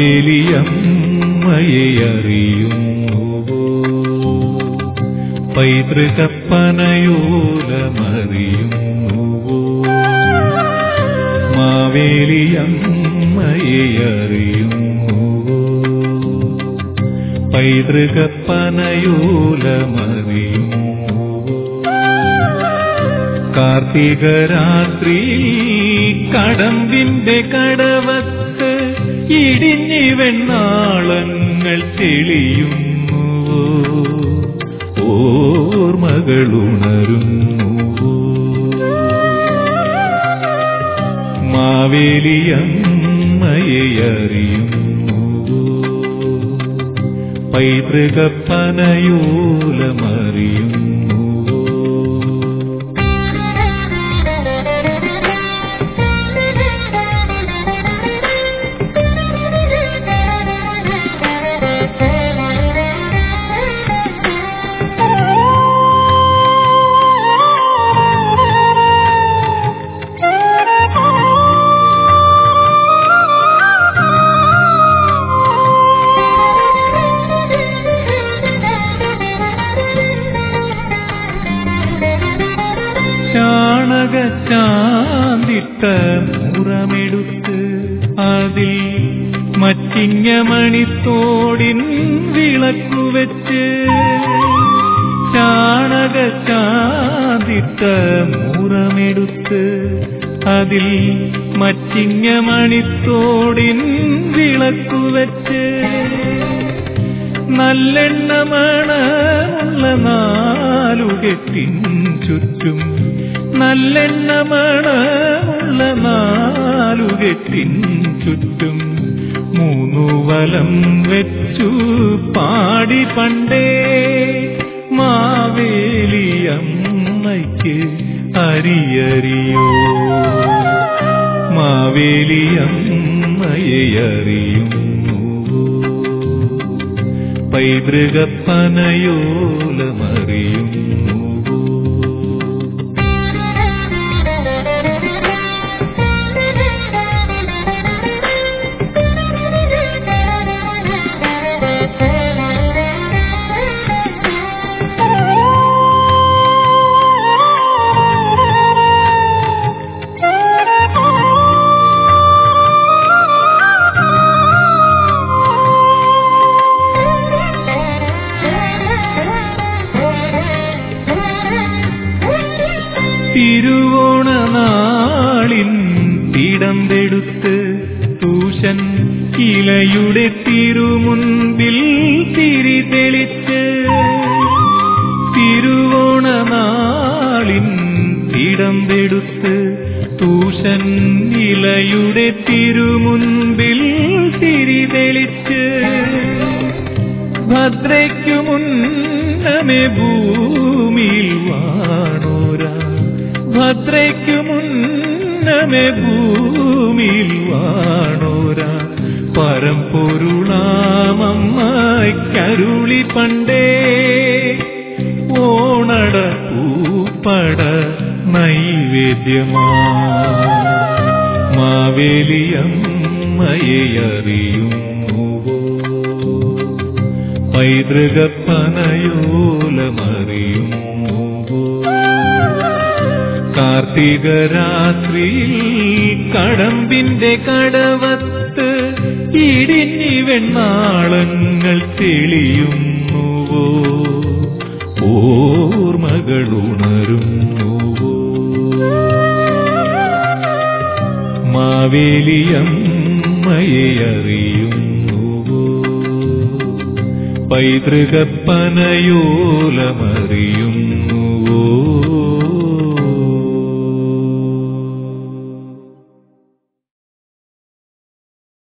മാവേലിയമ്മയെ അറിയുന്നുവോ പൈതൃകപ്പനയോലമറിയുന്നുവോ മാവേലിയമ്മയെ അറിയുന്നുവോ പൈതൃകപ്പനയോലമറിയുന്നുവോ കാർത്തിക രാത്രി കടമ്പിന്റെ കടവത്ത് ഇടിഞ്ഞി വെണ്ണാളങ്ങൾ തെളിയുന്നുവോ ഓർമ്മകളുണരുന്നുവോ മാവേലിയമ്മയെ അറിയുന്നുവോ പൈതൃകപ്പനയോലമറിയുന്നുവോ ചാണക ചാന്തിട്ട മുറമെടുത്ത് അതിൽ മറ്റിങ്ങ മണിത്തോടിൻ വിളക്കു വെച്ച് ചാണക ചാന്തിട്ട മുറമെടുത്ത് അതിൽ മറ്റിങ്ങ മണിത്തോടിൻ വിളക്കു വെച്ച് നല്ലെണ്ണമണമുള്ള നാലുകെട്ടിൻ ചുറ്റും നല്ലെണ്ണമണമുള്ള നാലുകെട്ടിൻ ചുറ്റും മൂന്നു വലം വെച്ചു പാടി പണ്ടേ മാവേലിയമ്മയ്ക്ക് അരിയറിയോ മാവേലിയമ്മയെ അറിയുന്നു പൈതൃകപ്പനയോലമറിയുന്നു തിരുവോണ നാളിൻ തിടമ്പെടുത്ത് തൂഷൻ ഇലയുടെ തിരുമുൻപിൽ തിരി തെളിച്ച് തിരുവോണ നാളിൻ തിടമ്പെടുത്ത് തൂഷൻ ഇലയുടെ തിരുമുൻപിൽ തിരി തെളിച്ച് ഭദ്രയ്ക്കു മുന്നമേ ഭൂമിയിൽ വാണോരാ ഭദ്രയ്ക്കു മുന്നമേ ഭൂമിയിൽ വാണോരാ പരമ്പൊരുളാമമ്മയ്ക്കരുളി പണ്ടേ ഓണട പൂപ്പട നൈവേദ്യമാ മാവേലിയമ്മയെ അറിയുന്നുവോ പൈതൃകപ്പനയോലമറിയുന്നുവോ കാർത്തിക രാത്രി കടമ്പിന്റെ കടവത്ത് ഇടിഞ്ഞി വെണ്ണാളങ്ങൾ തെളിയുന്നുവോ ഓർമ്മകളുണരുന്നുവോ മാവേലിയമ്മയെ അറിയുന്നുവോ പൈതൃകപ്പനയോലമറിയുന്നു